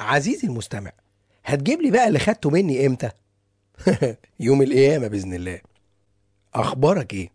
عزيزي المستمع هتجيب لي بقى اللي خدته مني امتى يوم القيامه باذن الله اخبارك ايه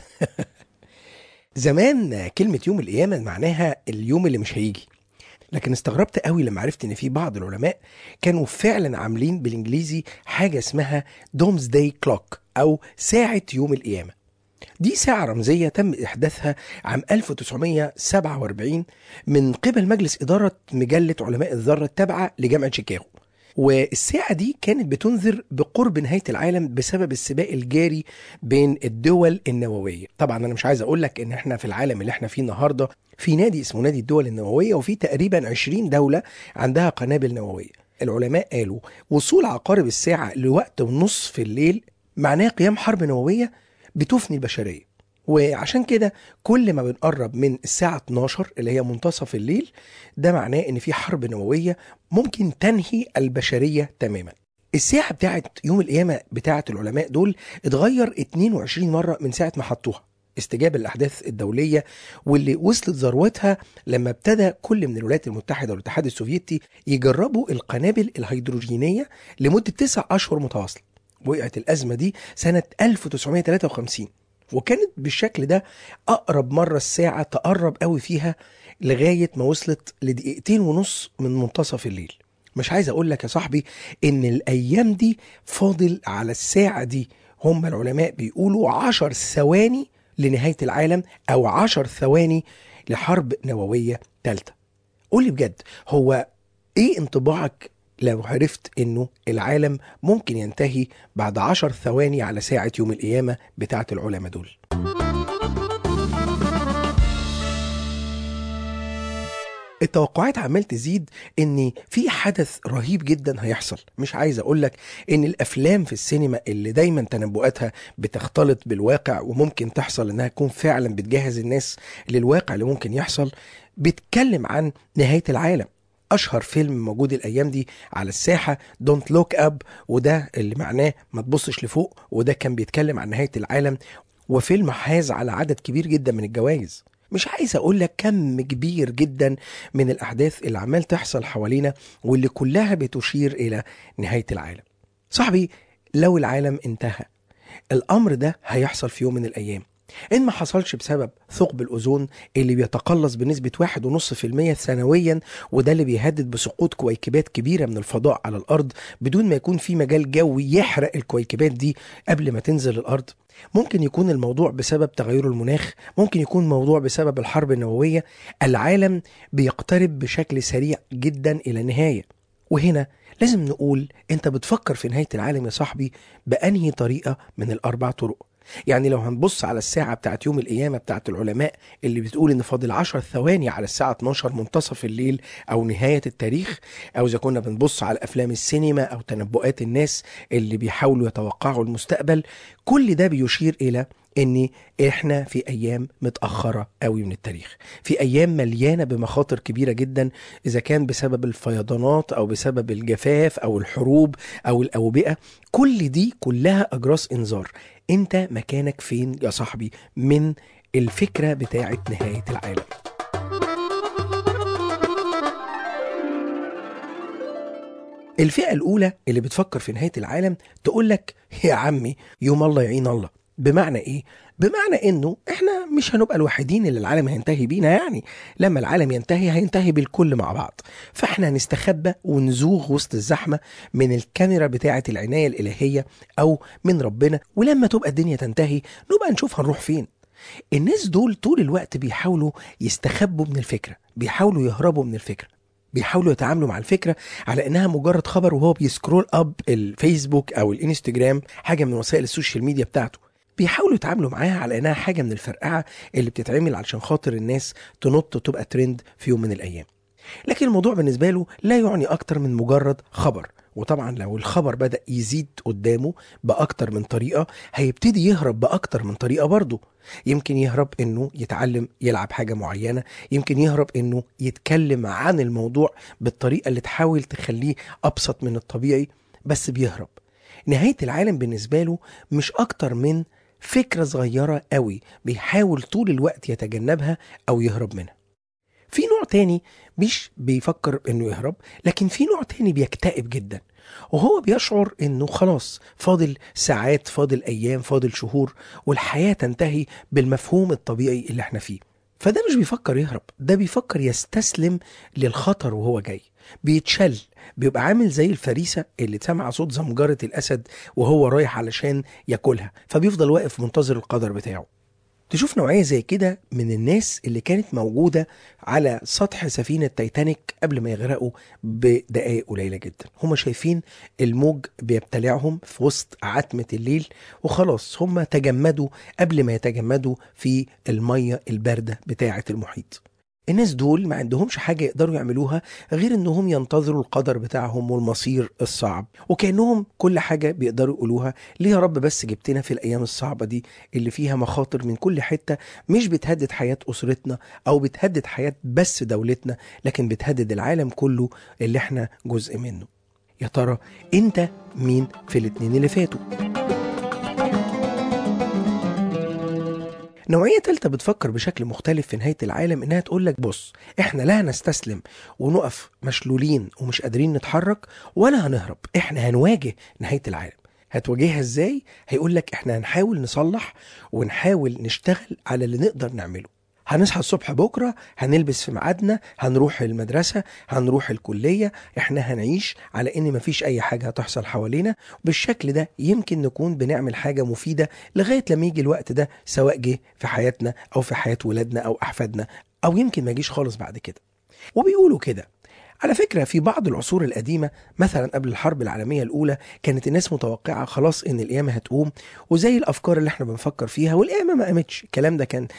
زمان كلمه يوم القيامه معناها اليوم اللي مش هيجي لكن استغربت قوي لما عرفت ان في بعض العلماء كانوا فعلا عاملين بالانجليزي حاجه اسمها دومز داي كلوك او ساعه يوم القيامه دي ساعة رمزية تم إحداثها عام 1947 من قبل مجلس إدارة مجلة علماء الذرة التابعة لجامعة شيكاغو والساعة دي كانت بتنذر بقرب نهاية العالم بسبب السباق الجاري بين الدول النووية طبعا أنا مش عايز أقول لك إن إحنا في العالم اللي إحنا فيه النهاردة في نادي اسمه نادي الدول النووية وفي تقريبا 20 دولة عندها قنابل نووية العلماء قالوا وصول عقارب الساعة لوقت نصف الليل معناه قيام حرب نووية بتفني البشرية وعشان كده كل ما بنقرب من الساعة 12 اللي هي منتصف الليل ده معناه ان في حرب نووية ممكن تنهي البشرية تماما الساعة بتاعت يوم القيامة بتاعت العلماء دول اتغير 22 مرة من ساعة ما حطوها استجابة للأحداث الدولية واللي وصلت ذروتها لما ابتدى كل من الولايات المتحدة والاتحاد السوفيتي يجربوا القنابل الهيدروجينية لمدة تسع أشهر متواصلة وقعت الأزمة دي سنة 1953 وكانت بالشكل ده أقرب مرة الساعة تقرب قوي فيها لغاية ما وصلت لدقيقتين ونص من منتصف الليل مش عايز أقول لك يا صاحبي إن الأيام دي فاضل على الساعة دي هم العلماء بيقولوا عشر ثواني لنهاية العالم أو عشر ثواني لحرب نووية ثالثة قولي بجد هو إيه انطباعك لو عرفت انه العالم ممكن ينتهي بعد عشر ثواني على ساعة يوم القيامة بتاعة العلماء دول التوقعات عمال تزيد ان في حدث رهيب جدا هيحصل مش عايز اقولك ان الافلام في السينما اللي دايما تنبؤاتها بتختلط بالواقع وممكن تحصل انها تكون فعلا بتجهز الناس للواقع اللي ممكن يحصل بتتكلم عن نهاية العالم اشهر فيلم موجود الايام دي على الساحه دونت لوك اب وده اللي معناه ما تبصش لفوق وده كان بيتكلم عن نهايه العالم وفيلم حاز على عدد كبير جدا من الجوائز مش عايز اقول لك كم كبير جدا من الاحداث اللي عمال تحصل حوالينا واللي كلها بتشير الى نهايه العالم صاحبي لو العالم انتهى الامر ده هيحصل في يوم من الايام إن ما حصلش بسبب ثقب الأوزون اللي بيتقلص بنسبة 1.5% سنويا وده اللي بيهدد بسقوط كويكبات كبيرة من الفضاء على الأرض بدون ما يكون في مجال جوي يحرق الكويكبات دي قبل ما تنزل الأرض ممكن يكون الموضوع بسبب تغير المناخ ممكن يكون موضوع بسبب الحرب النووية العالم بيقترب بشكل سريع جدا إلى نهاية وهنا لازم نقول انت بتفكر في نهاية العالم يا صاحبي بأنهي طريقة من الأربع طرق يعني لو هنبص على الساعة بتاعت يوم القيامة بتاعت العلماء اللي بتقول إن فاضل 10 ثواني على الساعة 12 منتصف الليل أو نهاية التاريخ أو إذا كنا بنبص على أفلام السينما أو تنبؤات الناس اللي بيحاولوا يتوقعوا المستقبل كل ده بيشير إلى ان احنا في ايام متاخره قوي من التاريخ في ايام مليانه بمخاطر كبيره جدا اذا كان بسبب الفيضانات او بسبب الجفاف او الحروب او الاوبئه كل دي كلها اجراس انذار انت مكانك فين يا صاحبي من الفكره بتاعه نهايه العالم الفئة الأولى اللي بتفكر في نهاية العالم تقول لك يا عمي يوم الله يعين الله بمعنى إيه؟ بمعنى إنه إحنا مش هنبقى الوحيدين اللي العالم هينتهي بينا يعني لما العالم ينتهي هينتهي بالكل مع بعض فإحنا هنستخبى ونزوغ وسط الزحمة من الكاميرا بتاعة العناية الإلهية أو من ربنا ولما تبقى الدنيا تنتهي نبقى نشوف هنروح فين الناس دول طول الوقت بيحاولوا يستخبوا من الفكرة بيحاولوا يهربوا من الفكرة بيحاولوا يتعاملوا مع الفكرة على انها مجرد خبر وهو بيسكرول اب الفيسبوك او الانستجرام حاجة من وسائل السوشيال ميديا بتاعته بيحاولوا يتعاملوا معاها على انها حاجة من الفرقعة اللي بتتعمل علشان خاطر الناس تنط وتبقى ترند في يوم من الايام لكن الموضوع بالنسبة له لا يعني اكتر من مجرد خبر وطبعا لو الخبر بدأ يزيد قدامه بأكتر من طريقة هيبتدي يهرب بأكتر من طريقة برضه يمكن يهرب انه يتعلم يلعب حاجة معينة يمكن يهرب انه يتكلم عن الموضوع بالطريقة اللي تحاول تخليه ابسط من الطبيعي بس بيهرب نهاية العالم بالنسبة له مش اكتر من فكرة صغيرة قوي بيحاول طول الوقت يتجنبها او يهرب منها في نوع نوع تاني مش بيفكر انه يهرب لكن في نوع تاني بيكتئب جدا وهو بيشعر انه خلاص فاضل ساعات فاضل ايام فاضل شهور والحياه تنتهي بالمفهوم الطبيعي اللي احنا فيه فده مش بيفكر يهرب ده بيفكر يستسلم للخطر وهو جاي بيتشل بيبقى عامل زي الفريسة اللي سمع صوت زمجرة الأسد وهو رايح علشان ياكلها فبيفضل واقف منتظر القدر بتاعه تشوف نوعية زي كده من الناس اللي كانت موجودة على سطح سفينة تايتانيك قبل ما يغرقوا بدقائق قليلة جدا هم شايفين الموج بيبتلعهم في وسط عتمة الليل وخلاص هم تجمدوا قبل ما يتجمدوا في المية الباردة بتاعة المحيط الناس دول ما عندهمش حاجة يقدروا يعملوها غير انهم ينتظروا القدر بتاعهم والمصير الصعب وكأنهم كل حاجة بيقدروا يقولوها ليه يا رب بس جبتنا في الأيام الصعبة دي اللي فيها مخاطر من كل حتة مش بتهدد حياة أسرتنا أو بتهدد حياة بس دولتنا لكن بتهدد العالم كله اللي احنا جزء منه يا ترى انت مين في الاتنين اللي فاتوا نوعية تالتة بتفكر بشكل مختلف في نهاية العالم إنها تقول لك بص إحنا لا هنستسلم ونقف مشلولين ومش قادرين نتحرك ولا هنهرب إحنا هنواجه نهاية العالم هتواجهها ازاي؟ هيقول لك احنا هنحاول نصلح ونحاول نشتغل على اللي نقدر نعمله هنصحى الصبح بكرة هنلبس في ميعادنا هنروح المدرسة هنروح الكلية احنا هنعيش على ان مفيش اي حاجة هتحصل حوالينا بالشكل ده يمكن نكون بنعمل حاجة مفيدة لغاية لما يجي الوقت ده سواء جه في حياتنا او في حياة ولادنا او احفادنا او يمكن ما يجيش خالص بعد كده وبيقولوا كده على فكرة في بعض العصور القديمة مثلا قبل الحرب العالمية الأولى كانت الناس متوقعة خلاص إن القيامة هتقوم وزي الأفكار اللي احنا بنفكر فيها والقيامة ما قامتش الكلام ده كان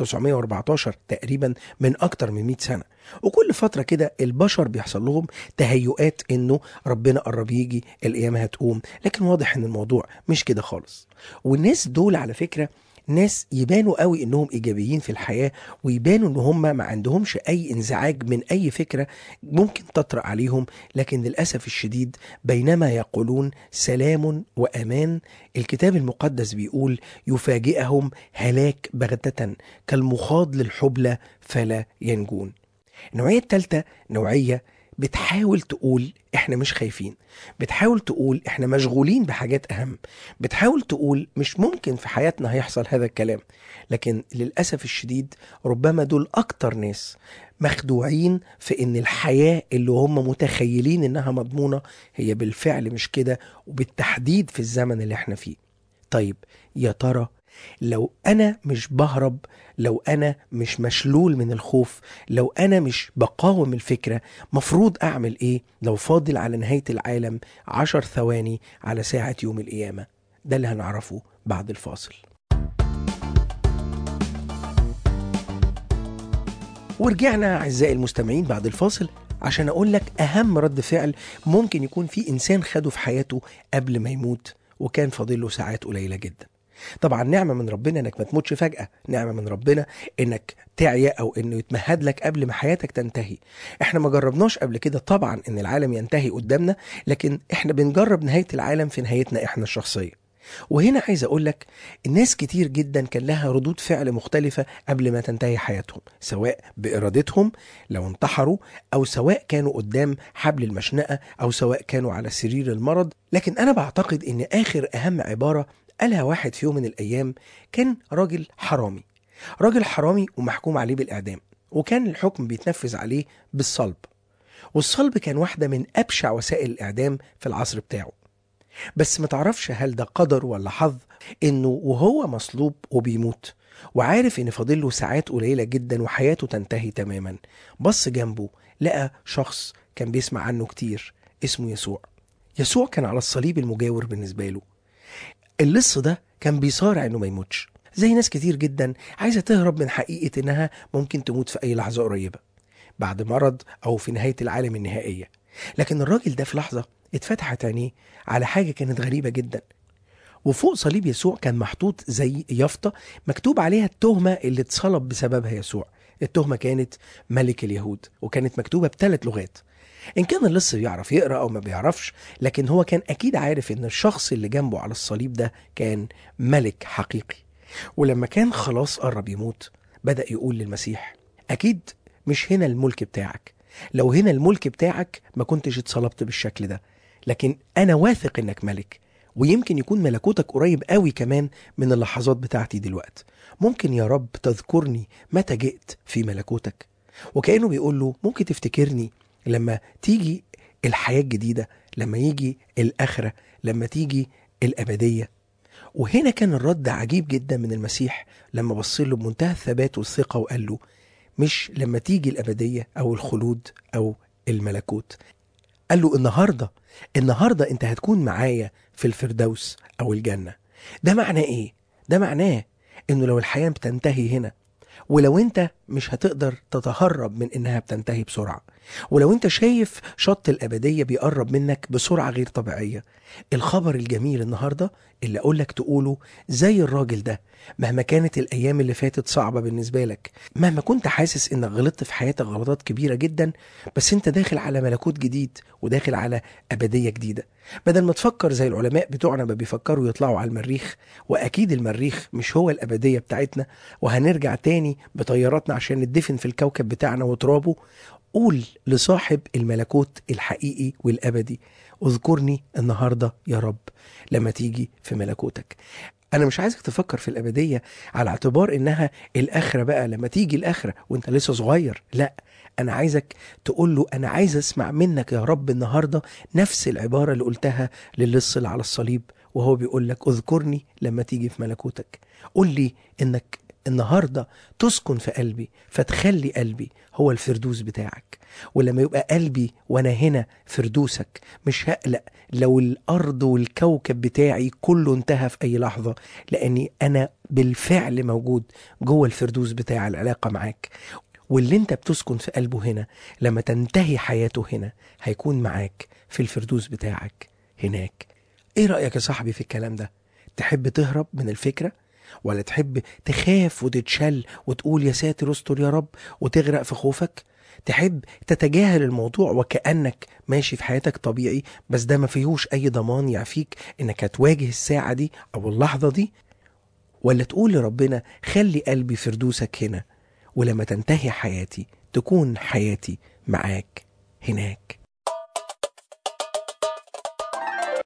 1914 تقريبا من أكتر من 100 سنة وكل فترة كده البشر بيحصل لهم تهيؤات إنه ربنا قرب يجي القيامة هتقوم لكن واضح إن الموضوع مش كده خالص والناس دول على فكرة ناس يبانوا قوي انهم ايجابيين في الحياه ويبانوا ان هم ما عندهمش اي انزعاج من اي فكره ممكن تطرا عليهم لكن للاسف الشديد بينما يقولون سلام وامان الكتاب المقدس بيقول يفاجئهم هلاك بغته كالمخاض للحبلى فلا ينجون النوعيه الثالثه نوعيه بتحاول تقول احنا مش خايفين بتحاول تقول احنا مشغولين بحاجات اهم بتحاول تقول مش ممكن في حياتنا هيحصل هذا الكلام لكن للأسف الشديد ربما دول أكتر ناس مخدوعين في ان الحياة اللي هم متخيلين انها مضمونة هي بالفعل مش كده وبالتحديد في الزمن اللي احنا فيه طيب يا ترى لو انا مش بهرب لو انا مش مشلول من الخوف لو انا مش بقاوم الفكره مفروض اعمل ايه لو فاضل على نهايه العالم عشر ثواني على ساعه يوم القيامه ده اللي هنعرفه بعد الفاصل ورجعنا اعزائي المستمعين بعد الفاصل عشان اقول لك اهم رد فعل ممكن يكون في انسان خده في حياته قبل ما يموت وكان فاضل له ساعات قليله جدا طبعا نعمه من ربنا انك ما تموتش فجاه نعمه من ربنا انك تعيا او انه يتمهد لك قبل ما حياتك تنتهي احنا ما جربناش قبل كده طبعا ان العالم ينتهي قدامنا لكن احنا بنجرب نهايه العالم في نهايتنا احنا الشخصيه وهنا عايز اقول لك الناس كتير جدا كان لها ردود فعل مختلفة قبل ما تنتهي حياتهم سواء بإرادتهم لو انتحروا أو سواء كانوا قدام حبل المشنقة أو سواء كانوا على سرير المرض لكن أنا بعتقد إن آخر أهم عبارة قالها واحد في يوم من الأيام كان راجل حرامي راجل حرامي ومحكوم عليه بالإعدام وكان الحكم بيتنفذ عليه بالصلب والصلب كان واحدة من أبشع وسائل الإعدام في العصر بتاعه بس ما تعرفش هل ده قدر ولا حظ انه وهو مصلوب وبيموت وعارف ان فاضله ساعات قليله جدا وحياته تنتهي تماما بص جنبه لقى شخص كان بيسمع عنه كتير اسمه يسوع يسوع كان على الصليب المجاور بالنسبه له اللص ده كان بيصارع انه ما يموتش زي ناس كتير جدا عايزه تهرب من حقيقه انها ممكن تموت في اي لحظه قريبه بعد مرض او في نهايه العالم النهائيه لكن الراجل ده في لحظه اتفتحت عينيه على حاجة كانت غريبة جدا وفوق صليب يسوع كان محطوط زي يافطة مكتوب عليها التهمة اللي اتصلب بسببها يسوع التهمة كانت ملك اليهود وكانت مكتوبة بثلاث لغات إن كان اللص بيعرف يقرأ أو ما بيعرفش لكن هو كان أكيد عارف إن الشخص اللي جنبه على الصليب ده كان ملك حقيقي ولما كان خلاص قرب يموت بدأ يقول للمسيح أكيد مش هنا الملك بتاعك لو هنا الملك بتاعك ما كنتش اتصلبت بالشكل ده لكن انا واثق انك ملك ويمكن يكون ملكوتك قريب قوي كمان من اللحظات بتاعتي دلوقت ممكن يا رب تذكرني متى جئت في ملكوتك وكأنه بيقول له ممكن تفتكرني لما تيجي الحياة الجديدة لما يجي الآخرة لما تيجي الأبدية وهنا كان الرد عجيب جدا من المسيح لما بص له بمنتهى الثبات والثقة وقال له مش لما تيجي الأبدية أو الخلود أو الملكوت قال له النهاردة النهاردة أنت هتكون معايا في الفردوس أو الجنة ده معناه إيه؟ ده معناه إنه لو الحياة بتنتهي هنا ولو انت مش هتقدر تتهرب من انها بتنتهي بسرعه ولو انت شايف شط الابديه بيقرب منك بسرعه غير طبيعيه الخبر الجميل النهارده اللي اقول لك تقوله زي الراجل ده مهما كانت الايام اللي فاتت صعبه بالنسبه لك مهما كنت حاسس انك غلطت في حياتك غلطات كبيره جدا بس انت داخل على ملكوت جديد وداخل على ابديه جديده بدل ما تفكر زي العلماء بتوعنا ما بيفكروا يطلعوا على المريخ واكيد المريخ مش هو الابديه بتاعتنا وهنرجع تاني بطياراتنا عشان ندفن في الكوكب بتاعنا وترابه قول لصاحب الملكوت الحقيقي والابدي اذكرني النهارده يا رب لما تيجي في ملكوتك انا مش عايزك تفكر في الابديه على اعتبار انها الاخره بقى لما تيجي الاخره وانت لسه صغير لا انا عايزك تقول له انا عايز اسمع منك يا رب النهارده نفس العباره اللي قلتها للص اللي على الصليب وهو بيقول لك اذكرني لما تيجي في ملكوتك قول لي انك النهارده تسكن في قلبي فتخلي قلبي هو الفردوس بتاعك ولما يبقى قلبي وانا هنا فردوسك مش هقلق لو الارض والكوكب بتاعي كله انتهى في اي لحظه لاني انا بالفعل موجود جوه الفردوس بتاع العلاقه معاك واللي انت بتسكن في قلبه هنا لما تنتهي حياته هنا هيكون معاك في الفردوس بتاعك هناك ايه رايك يا صاحبي في الكلام ده تحب تهرب من الفكره ولا تحب تخاف وتتشل وتقول يا ساتر استر يا رب وتغرق في خوفك تحب تتجاهل الموضوع وكأنك ماشي في حياتك طبيعي بس ده ما فيهوش أي ضمان يعفيك إنك هتواجه الساعة دي أو اللحظة دي ولا تقول لربنا خلي قلبي فردوسك هنا ولما تنتهي حياتي تكون حياتي معاك هناك